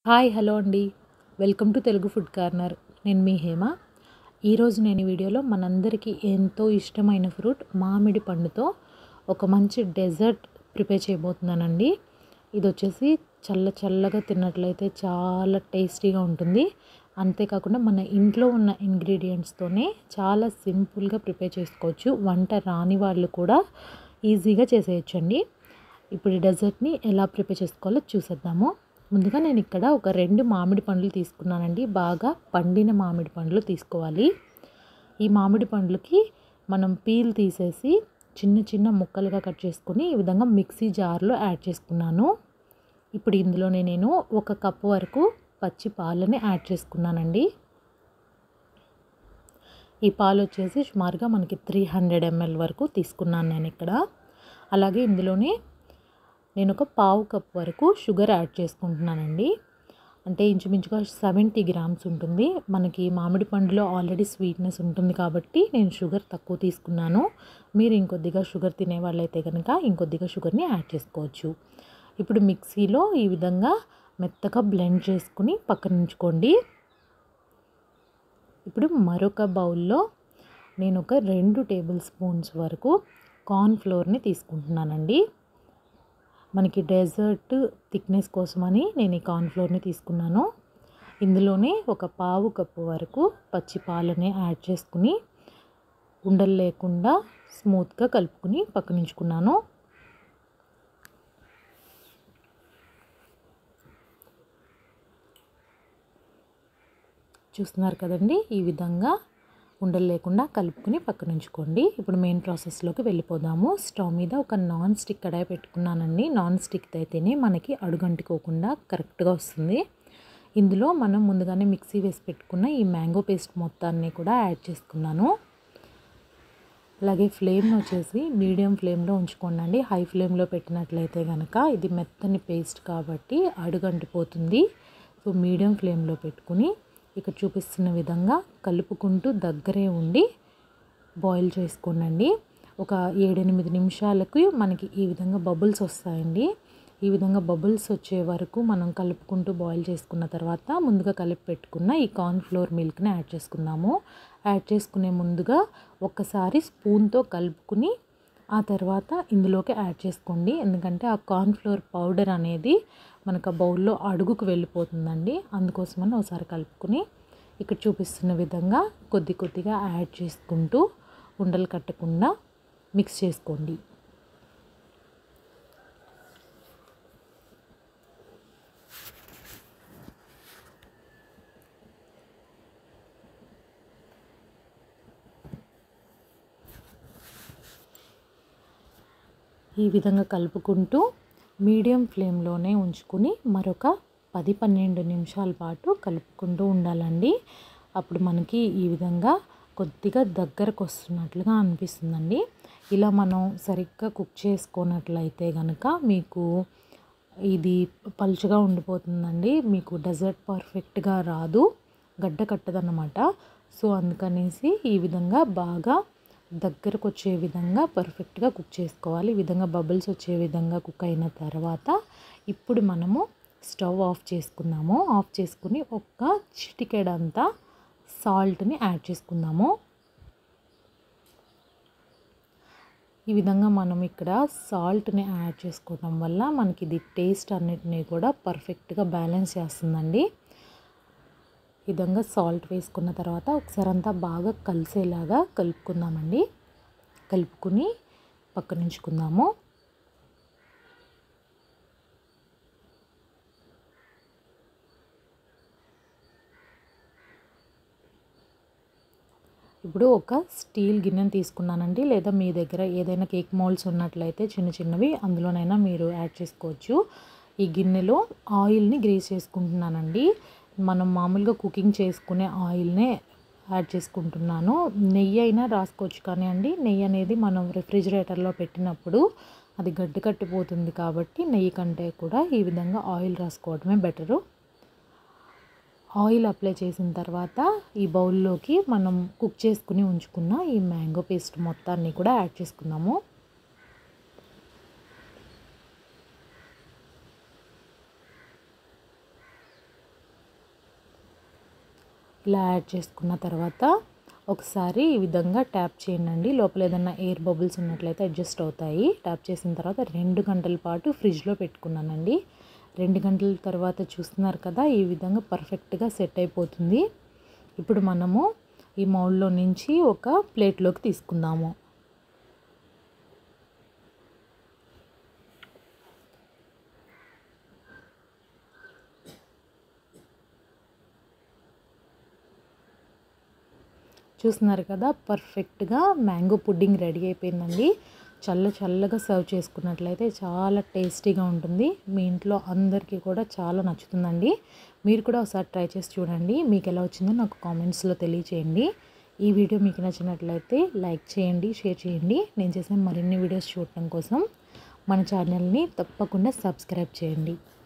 hi hello అండి welcome to Telugu food corner నేను మీ హేమ ఈరోజు నేను ఈ వీడియోలో మనందరికీ ఎంతో ఇష్టమైన ఫ్రూట్ మామిడి పండుతో ఒక మంచి డెజర్ట్ ప్రిపేర్ చేయబోతున్నానండి ఇది వచ్చేసి చల్ల చల్లగా తిన్నట్లయితే చాలా టేస్టీగా ఉంటుంది అంతేకాకుండా మన ఇంట్లో ఉన్న ఇంగ్రీడియంట్స్తోనే చాలా సింపుల్గా ప్రిపేర్ చేసుకోవచ్చు వంట రాని వాళ్ళు కూడా ఈజీగా చేసేయచ్చండి ఇప్పుడు ఈ డెజర్ట్ని ఎలా ప్రిపేర్ చేసుకోవాలో చూసేద్దాము ముందుగా నేను ఇక్కడ ఒక రెండు మామిడి పండ్లు తీసుకున్నానండి బాగా పండిన మామిడి పండ్లు తీసుకోవాలి ఈ మామిడి పండ్లకి మనం పీల్ తీసేసి చిన్న చిన్న ముక్కలుగా కట్ చేసుకుని ఈ విధంగా మిక్సీ జార్లో యాడ్ చేసుకున్నాను ఇప్పుడు ఇందులోనే నేను ఒక కప్పు వరకు పచ్చి పాలని యాడ్ చేసుకున్నానండి ఈ పాలు వచ్చేసి సుమారుగా మనకి త్రీ హండ్రెడ్ ఎంఎల్ వరకు తీసుకున్నాను నేను ఇక్కడ అలాగే ఇందులోనే నేను ఒక పావు కప్ వరకు షుగర్ యాడ్ చేసుకుంటున్నానండి అంటే ఇంచుమించుగా సెవెంటీ గ్రామ్స్ ఉంటుంది మనకి మామిడి పండులో ఆల్రెడీ స్వీట్నెస్ ఉంటుంది కాబట్టి నేను షుగర్ తక్కువ తీసుకున్నాను మీరు ఇంకొద్దిగా షుగర్ తినే వాళ్ళైతే కనుక ఇంకొద్దిగా షుగర్ని యాడ్ చేసుకోవచ్చు ఇప్పుడు మిక్సీలో ఈ విధంగా మెత్తగా బ్లెండ్ చేసుకుని పక్కన ఉంచుకోండి ఇప్పుడు మరొక బౌల్లో నేను ఒక రెండు టేబుల్ స్పూన్స్ వరకు కార్న్ ఫ్లోర్ని తీసుకుంటున్నానండి మనకి డెజర్ట్ థిక్నెస్ కోసమని నేను ఈ కార్న్ఫ్లోర్ని తీసుకున్నాను ఇందులోనే ఒక పావు కప్పు వరకు పచ్చి పాలని యాడ్ చేసుకుని ఉండలు లేకుండా స్మూత్గా కలుపుకుని పక్కనుంచుకున్నాను చూస్తున్నారు కదండి ఈ విధంగా ఉండలు లేకుండా కలుపుకుని పక్కన ఉంచుకోండి ఇప్పుడు మెయిన్ ప్రాసెస్లోకి వెళ్ళిపోదాము స్టవ్ మీద ఒక నాన్ స్టిక్ కడాయి పెట్టుకున్నానండి నాన్ స్టిక్ అయితేనే మనకి అడుగంటుకోకుండా కరెక్ట్గా వస్తుంది ఇందులో మనం ముందుగానే మిక్సీ వేసి పెట్టుకున్న ఈ మ్యాంగో పేస్ట్ మొత్తాన్ని కూడా యాడ్ చేసుకున్నాను అలాగే ఫ్లేమ్ని వచ్చేసి మీడియం ఫ్లేమ్లో ఉంచుకోండి హై ఫ్లేమ్లో పెట్టినట్లయితే కనుక ఇది మెత్తని పేస్ట్ కాబట్టి అడుగంటిపోతుంది సో మీడియం ఫ్లేమ్లో పెట్టుకుని ఇక్కడ చూపిస్తున్న విధంగా కలుపుకుంటూ దగ్గరే ఉండి బాయిల్ చేసుకోండి ఒక ఏడెనిమిది నిమిషాలకు మనకి ఈ విధంగా బబుల్స్ వస్తాయండి ఈ విధంగా బబుల్స్ వచ్చే వరకు మనం కలుపుకుంటూ బాయిల్ చేసుకున్న తర్వాత ముందుగా కలిపి పెట్టుకున్న ఈ కార్న్ ఫ్లోర్ మిల్క్ని యాడ్ చేసుకుందాము యాడ్ చేసుకునే ముందుగా ఒక్కసారి స్పూన్తో కలుపుకుని ఆ తర్వాత ఇందులోకి యాడ్ చేసుకోండి ఎందుకంటే ఆ కార్న్ ఫ్లోర్ పౌడర్ అనేది మనకు ఆ బౌల్లో అడుగుకు వెళ్ళిపోతుందండి అందుకోసమని ఒకసారి కలుపుకుని ఇక్కడ చూపిస్తున్న విధంగా కొద్ది కొద్దిగా యాడ్ చేసుకుంటూ ఉండలు కట్టకుండా మిక్స్ చేసుకోండి ఈ విధంగా కలుపుకుంటూ మీడియం ఫ్లేమ్లోనే ఉంచుకుని మరొక పది పన్నెండు నిమిషాల పాటు కలుపుకుంటూ ఉండాలండి అప్పుడు మనకి ఈ విధంగా కొద్దిగా దగ్గరకు వస్తున్నట్లుగా అనిపిస్తుందండి ఇలా మనం సరిగ్గా కుక్ చేసుకున్నట్లయితే కనుక మీకు ఇది పలుచగా ఉండిపోతుందండి మీకు డెజర్ట్ పర్ఫెక్ట్గా రాదు గడ్డ కట్టదన్నమాట సో అందుకనేసి ఈ విధంగా బాగా దగ్గరకు వచ్చే విధంగా పర్ఫెక్ట్గా కుక్ చేసుకోవాలి ఈ విధంగా బబుల్స్ వచ్చే విధంగా కుక్ అయిన తర్వాత ఇప్పుడు మనము స్టవ్ ఆఫ్ చేసుకుందాము ఆఫ్ చేసుకుని ఒక్క చిటికెడంతా సాల్ట్ని యాడ్ చేసుకుందాము ఈ విధంగా మనం ఇక్కడ సాల్ట్ని యాడ్ చేసుకోవడం వల్ల మనకి ఇది టేస్ట్ అన్నిటినీ కూడా పర్ఫెక్ట్గా బ్యాలెన్స్ చేస్తుందండి ఈ విధంగా సాల్ట్ వేసుకున్న తర్వాత ఒకసారి అంతా బాగా కలిసేలాగా కలుపుకుందామండి కలుపుకుని పక్కన ఉంచుకుందాము ఇప్పుడు ఒక స్టీల్ గిన్నెని తీసుకున్నానండి లేదా మీ దగ్గర ఏదైనా కేక్ మోల్డ్స్ ఉన్నట్లయితే చిన్న చిన్నవి అందులోనైనా మీరు యాడ్ చేసుకోవచ్చు ఈ గిన్నెలో ఆయిల్ని గ్రీస్ చేసుకుంటున్నానండి మనం మామూలుగా కుకింగ్ చేసుకునే ఆయిల్నే యాడ్ చేసుకుంటున్నాను నెయ్యి అయినా రాసుకోవచ్చు కానీ అండి నెయ్యి అనేది మనం రిఫ్రిజిరేటర్లో పెట్టినప్పుడు అది గడ్డి కట్టిపోతుంది కాబట్టి నెయ్యి కంటే కూడా ఈ విధంగా ఆయిల్ రాసుకోవడమే బెటరు ఆయిల్ అప్లై చేసిన తర్వాత ఈ బౌల్లోకి మనం కుక్ చేసుకుని ఉంచుకున్న ఈ మ్యాంగో పేస్ట్ మొత్తాన్ని కూడా యాడ్ చేసుకుందాము ఇలా యాడ్ చేసుకున్న తర్వాత ఒకసారి ఈ విధంగా ట్యాప్ చేయండి లోపల ఏదైనా ఎయిర్ బబుల్స్ ఉన్నట్లయితే అడ్జస్ట్ అవుతాయి ట్యాప్ చేసిన తర్వాత రెండు గంటల పాటు ఫ్రిడ్జ్లో పెట్టుకున్నానండి రెండు గంటల తర్వాత చూస్తున్నారు కదా ఈ విధంగా పర్ఫెక్ట్గా సెట్ అయిపోతుంది ఇప్పుడు మనము ఈ మౌల్డ్లో నుంచి ఒక ప్లేట్లోకి తీసుకుందాము చూస్తున్నారు కదా పర్ఫెక్ట్గా మ్యాంగో పుడ్డింగ్ రెడీ అయిపోయిందండి చల్ల చల్లగా సర్వ్ చేసుకున్నట్లయితే చాలా టేస్టీగా ఉంటుంది మీ ఇంట్లో అందరికీ కూడా చాలా నచ్చుతుందండి మీరు కూడా ఒకసారి ట్రై చేసి చూడండి మీకు ఎలా వచ్చిందో నాకు కామెంట్స్లో తెలియచేయండి ఈ వీడియో మీకు నచ్చినట్లయితే లైక్ చేయండి షేర్ చేయండి నేను చేసిన మరిన్ని వీడియోస్ చూడటం కోసం మన ఛానల్ని తప్పకుండా సబ్స్క్రైబ్ చేయండి